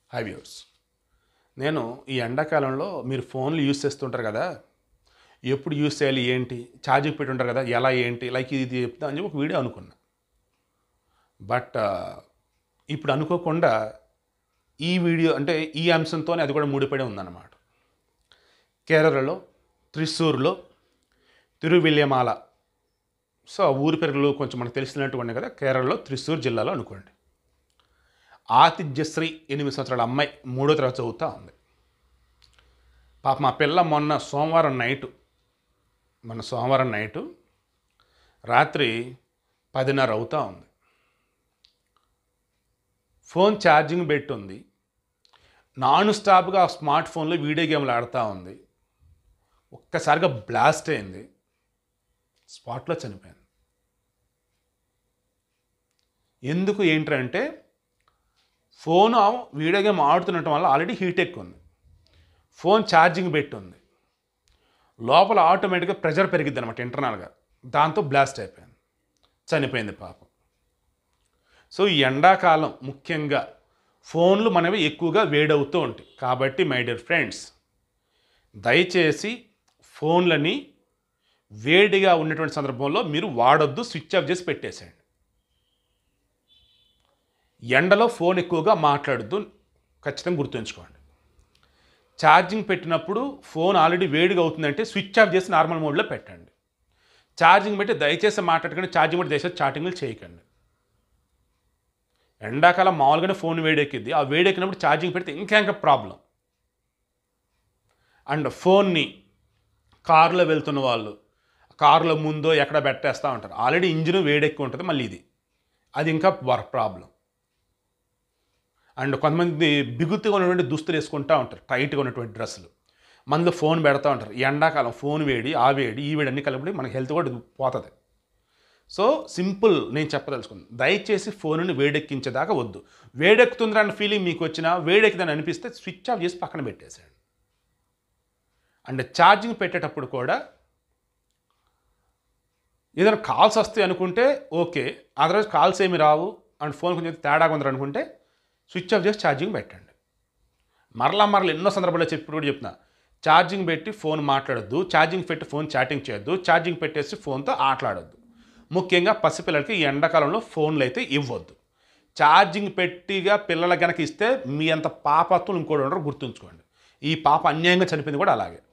high viewers నేను ఈ ఎండాకాలంలో మీరు ఫోన్లు యూస్ చేస్తుంటారు కదా ఎప్పుడు యూస్ చేయాలి ఏంటి ఛార్జింగ్ పెట్టి ఉంటారు కదా ఎలా ఏంటి లైక్ ఇది చెప్తా అని చెప్పి ఒక వీడియో అనుకున్నా బట్ ఇప్పుడు అనుకోకుండా ఈ వీడియో అంటే ఈ అంశంతోనే అది కూడా ముడిపడి ఉందన్నమాట కేరళలో త్రిశూర్లో తిరువిల్యమాల సో ఆ ఊరి పేర్లు కొంచెం మనకు తెలిసినట్టు ఉన్నాయి కదా కేరళలో త్రిశూర్ జిల్లాలో అనుకోండి ఆతిథ్యశ్రీ ఎనిమిది సంవత్సరాల అమ్మాయి మూడో తరగతి చదువుతూ ఉంది పాప మా పిల్ల మొన్న సోమవారం నైటు మొన్న సోమవారం నైటు రాత్రి పదిన్నర అవుతూ ఉంది ఫోన్ ఛార్జింగ్ పెట్టి ఉంది నాన్ స్టాప్గా ఆ స్మార్ట్ ఫోన్లో వీడియో గేమ్లు ఆడుతూ ఉంది ఒక్కసారిగా బ్లాస్ట్ అయింది స్పాట్లో చనిపోయింది ఎందుకు ఏంటంటే ఫోన్ వీడియో గేమ్ ఆడుతుండటం వల్ల ఆల్రెడీ హీట్ ఎక్కువ ఉంది ఫోన్ ఛార్జింగ్ పెట్టి ఉంది లోపల ఆటోమేటిక్గా ప్రెషర్ పెరిగిద్ది అనమాట ఇంటర్నల్గా దాంతో బ్లాస్ట్ అయిపోయింది చనిపోయింది పాపం సో ఈ ఎండాకాలం ముఖ్యంగా ఫోన్లు మనవి ఎక్కువగా వేడవుతూ ఉంటాయి కాబట్టి మై డియర్ ఫ్రెండ్స్ దయచేసి ఫోన్లని వేడిగా ఉన్నటువంటి సందర్భంలో మీరు వాడొద్దు స్విచ్ ఆఫ్ చేసి పెట్టేసేయండి ఎండలో ఫోన్ ఎక్కువగా మాట్లాడొద్దు ఖచ్చితంగా గుర్తుంచుకోండి ఛార్జింగ్ పెట్టినప్పుడు ఫోన్ ఆల్రెడీ వేడిగా అవుతుందంటే స్విచ్ ఆఫ్ చేసి నార్మల్ మోడ్లో పెట్టండి ఛార్జింగ్ పెట్టి దయచేసి మాట్లాడకండి ఛార్జింగ్ పెట్టి దయచేసి చాటింగ్లు చేయకండి ఎండాకాలం మామూలుగానే ఫోన్ వేడెక్కింది ఆ వేడెక్కినప్పుడు ఛార్జింగ్ పెడితే ఇంకా ఇంకా ప్రాబ్లం అండ్ ఫోన్ని కారులో వెళ్తున్న వాళ్ళు కారులో ముందో ఎక్కడ పెట్టేస్తూ ఉంటారు ఆల్రెడీ ఇంజిన్ వేడెక్కి ఉంటుంది మళ్ళీ ఇది అది ఇంకా వర్ ప్రాబ్లం అండ్ కొంతమంది బిగుతుగా ఉన్నటువంటి దుస్తులు వేసుకుంటూ ఉంటారు టైట్గా ఉన్నటువంటి డ్రెస్సులు మనలో ఫోన్ పెడతా ఉంటారు ఈ ఎండాకాలం ఫోన్ వేడి ఆ వేడి ఈ వేడి అన్ని కలిపి మనకి హెల్త్ కూడా పోతుంది సో సింపుల్ నేను చెప్పదలుచుకుంది దయచేసి ఫోన్ని వేడెక్కించేదాకా వద్దు వేడెక్కుతుంది అన్న ఫీలింగ్ మీకు వచ్చినా వేడెక్కిందని అనిపిస్తే స్విచ్ ఆఫ్ చేసి పక్కన పెట్టేసేయండి అండ్ ఛార్జింగ్ పెట్టేటప్పుడు కూడా ఏదైనా కాల్స్ వస్తాయి అనుకుంటే ఓకే అదర్వైజ్ కాల్స్ ఏమి రావు అండ్ ఫోన్ కొంచెం తేడాగా ఉందని అనుకుంటే స్విచ్ ఆఫ్ చేసి ఛార్జింగ్ పెట్టండి మరలా మరలా ఎన్నో సందర్భాల్లో చెప్పి కూడా చెప్తున్నా ఛార్జింగ్ పెట్టి ఫోన్ మాట్లాడొద్దు ఛార్జింగ్ పెట్టి ఫోన్ చాటింగ్ చేయొద్దు ఛార్జింగ్ పెట్టేసి ఫోన్తో ఆటలాడొద్దు ముఖ్యంగా పసిపిల్లలకి ఈ ఎండాకాలంలో ఫోన్లు అయితే ఇవ్వద్దు ఛార్జింగ్ పెట్టిగా పిల్లలకు కనుక ఇస్తే మీ అంత పాపత్వం ఇంకోటి ఉండరు గుర్తుంచుకోండి ఈ పాప అన్యాయంగా చనిపోయింది కూడా అలాగే